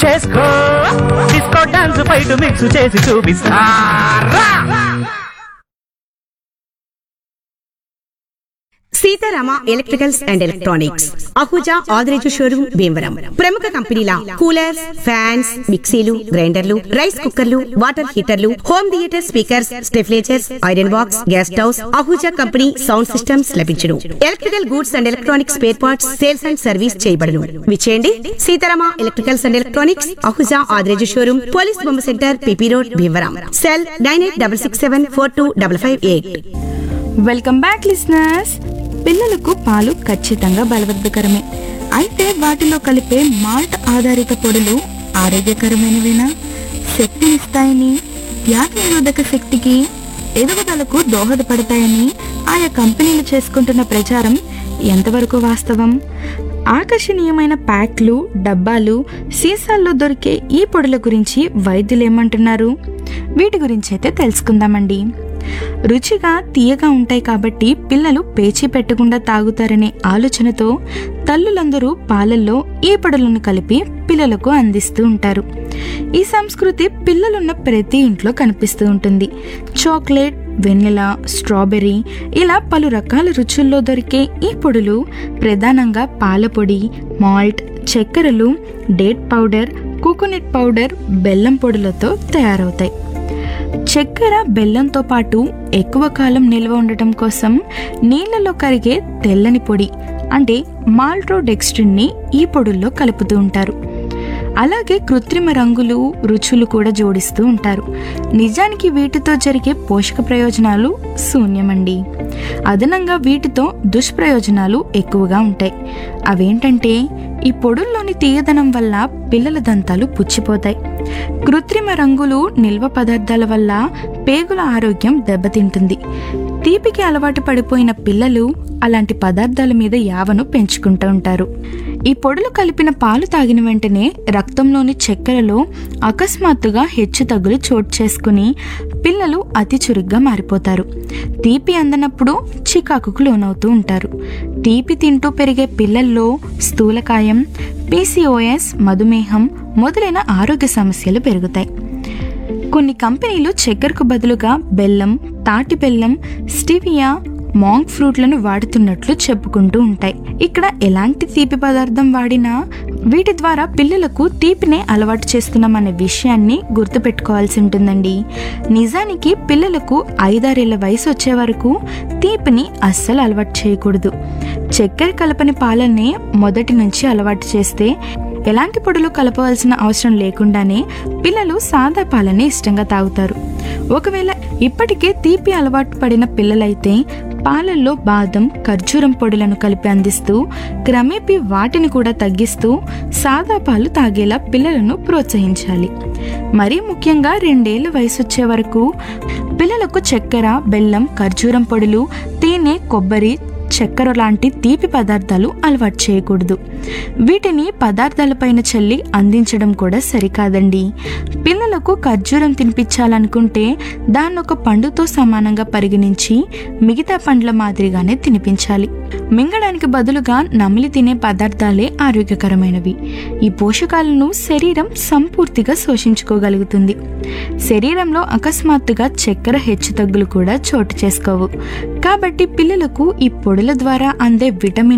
చేసుకో disco dance fight mix చేసి చూపిస్తారా Seetharama electricals and electronics Ahuja Adireju showroom Bhimavaram ప్రముఖ కంపెనీల కూలర్స్ ఫ్యాన్స్ మిక్సీలు గ్రైండర్లు రైస్ కుక్కర్లు వాటర్ హీటర్లు home theatre speakers stabilisers iron box gas stoves Ahuja company sound systems లభించును electrical goods and electronics spare parts sales and service చేయబడును విచేయండి Seetharama electricals and electronics Ahuja Adireju showroom police బొమ్మ centre PP road Bhimavaram cell nine eight double six seven four two double five eight welcome back listeners పిల్లలకు పాలు ఖచ్చితంగా బలవర్ధకరమే అయితే వాటిలో కలిపే malt ఆధారిత పొడులు ఆరోగ్యకరమైనవేనా శక్తినిస్తాయని వ్యాధి నిరోధక శక్తికి ఎదుగుదలకు దోహదపడతాయని ఆయా కంపెనీలు చేసుకుంటున్న ప్రచారం ఎంతవరకు వాస్తవం ఆకర్షణీయమైన ప్యాక్లు డబ్బాలు సీసాల్లో దొరికే ఈ పొడుల గురించి వైద్యులు ఏమంటున్నారు వీటి గురించి అయితే తెలుసుకుందామండి రుచిగా తీయగా ఉంటాయి కాబట్టి పిల్లలు పేచీ పెట్టకుండా తాగుతారనే ఆలోచనతో తల్లులందరూ పాలల్లో ఈ పొడులను కలిపి పిల్లలకు అందిస్తూ ఉంటారు ఈ సంస్కృతి పిల్లలున్న ప్రతి ఇంట్లో కనిపిస్తూ ఉంటుంది చాక్లెట్ వెన్నెల స్ట్రాబెర్రీ ఇలా పలు రకాల రుచుల్లో దొరికే ఈ పొడులు ప్రధానంగా పాల పొడి మాల్ట్ చక్కెరలు డేట్ పౌడర్ కోకోనట్ పౌడర్ బెల్లం పొడులతో తయారవుతాయి చక్కెర బెల్లంతో పాటు ఎక్కువ కాలం నిల్వ ఉండటం కోసం నీళ్లలో కరిగే తెల్లని పొడి అంటే మాల్ట్రోడెక్స్ట్రిన్ని ఈ పొడుల్లో కలుపుతూ ఉంటారు అలాగే కృత్రిమ రంగులు రుచులు కూడా జోడిస్తూ ఉంటారు నిజానికి వీటితో జరిగే పోషక ప్రయోజనాలు శూన్యమండి అదనంగా వీటితో దుష్ప్రయోజనాలు ఎక్కువగా ఉంటాయి అవేంటంటే ఈ పొడుల్లోని తీయదనం వల్ల పిల్లల దంతాలు పుచ్చిపోతాయి కృత్రిమ రంగులు నిల్వ పదార్థాల వల్ల పేగుల ఆరోగ్యం దెబ్బతింటుంది తీపికి అలవాటు పడిపోయిన పిల్లలు అలాంటి పదార్థాల మీద యావను పెంచుకుంటూ ఉంటారు ఈ పొడులు కలిపిన పాలు తాగిన వెంటనే రక్తంలోని చక్కెరలో అకస్మాత్తుగా హెచ్చు తగ్గులు చోటు చేసుకుని పిల్లలు అతి చురుగ్గా మారిపోతారు తీపి అందనప్పుడు చికాకుకు లోనవుతూ ఉంటారు తీపి తింటూ పెరిగే పిల్లల్లో స్థూలకాయం పీసీఓఎస్ మధుమేహం మొదలైన ఆరోగ్య సమస్యలు పెరుగుతాయి కొన్ని కంపెనీలు చక్కెరకు బదులుగా బెల్లం తాటి బెల్లం స్టివియా మాంగ్ ఫ్రూట్లను వాడుతున్నట్లు చెప్పుకుంటూ ఉంటాయి ఇక్కడ ఎలాంటి తీపి పదార్థం వాడినా వీటి ద్వారా పిల్లలకు తీపినే అలవాటు చేస్తున్నామనే విషయాన్ని గుర్తుపెట్టుకోవాల్సి ఉంటుందండి నిజానికి పిల్లలకు ఐదారేళ్ల వయసు వచ్చే వరకు తీపిని అస్సలు అలవాటు చేయకూడదు చక్కెర కలపని పాలనే మొదటి నుంచి అలవాటు చేస్తే ఎలాంటి పొడులు కలపవలసిన అవసరం లేకుండానే పిల్లలు సాదా పాలనే ఇష్టంగా తాగుతారు ఒకవేళ ఇప్పటికే తీపి అలవాటు పడిన పిల్లలైతే పాలల్లో బాదం ఖర్జూరం పొడులను కలిపి అందిస్తూ క్రమేపీ వాటిని కూడా తగ్గిస్తూ సాదా పాలు తాగేలా పిల్లలను ప్రోత్సహించాలి మరీ ముఖ్యంగా రెండేళ్ల వయసు వచ్చే వరకు పిల్లలకు చక్కెర బెల్లం ఖర్జూరం పొడులు తేనె కొబ్బరి చక్కెర లాంటి తీపి పదార్థాలు అలవాటు చేయకూడదు వీటిని పదార్థాలపైన చల్లి అందించడం కూడా సరికాదండి పిల్లలకు ఖర్జూరం తినిపించాలనుకుంటే దాన్ని ఒక పండుతో సమానంగా పరిగణించి మిగతా పండ్ల మాదిరిగానే తినిపించాలి మింగడానికి బదులుగా నమిలి తినే పదార్థాలే ఆరోగ్యకరమైనవి ఈ పోషకాలను శరీరం సంపూర్తిగా శోషించుకోగలుగుతుంది శరీరంలో అకస్మాత్తుగా చక్కెర హెచ్చుతగ్గులు కూడా చోటు చేసుకోవు కాబట్టి పిల్లలకు ఈ పొడుల ద్వారా అందే విటమిన్